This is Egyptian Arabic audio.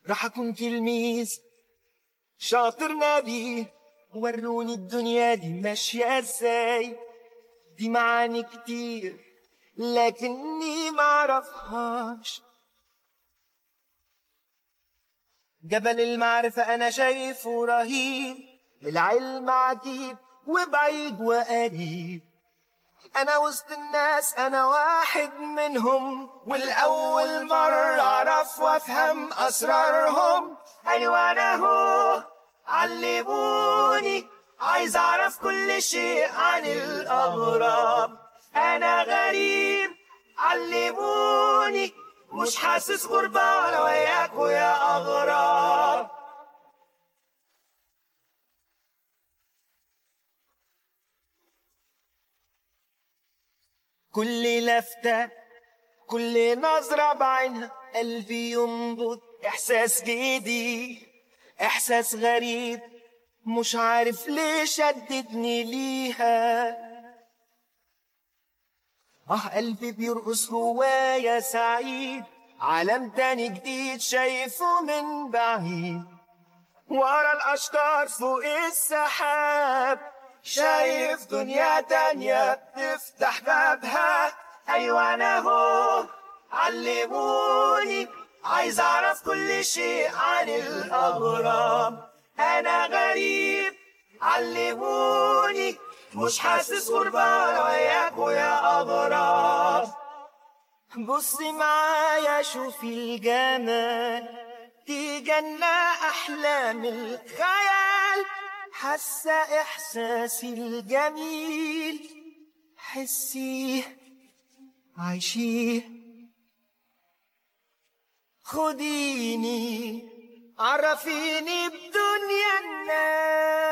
راح اكون تلميذ شاطر نبي وروني الدنيا دي ماشية ازاي دي معاني كتير لكني معرفهاش جبل المعرفة أنا شايفه رهيب العلم عجيب وبعيد وقريب أنا وسط الناس أنا واحد منهم والأول مرة أعرف وأفهم أسرارهم أيوة أنا هو علموني عايز أعرف كل شيء عن الأغراب أنا غريب علموني مش حاسس غربة ولا وياكوا يا أغراب كل لفتة كل نظرة بعينها قلبي ينبض إحساس جديد إحساس غريب مش عارف ليه شددني ليها آه قلبي بيرقص جوايا سعيد عالم تاني جديد شايفه من بعيد ورا الأشجار فوق السحاب شايف دنيا تانية بتفتح بابها أيوة أنا هو علموني عايز أعرف كل شيء عن الأغراب أنا غريب علموني مش حاسس غربة وياكوا يا أغراب بصي معايا شوفي الجمال دي جنة أحلام الخيال حاسة إحساسي الجميل حسيه عايشيه خديني عرفيني بدنيا الناس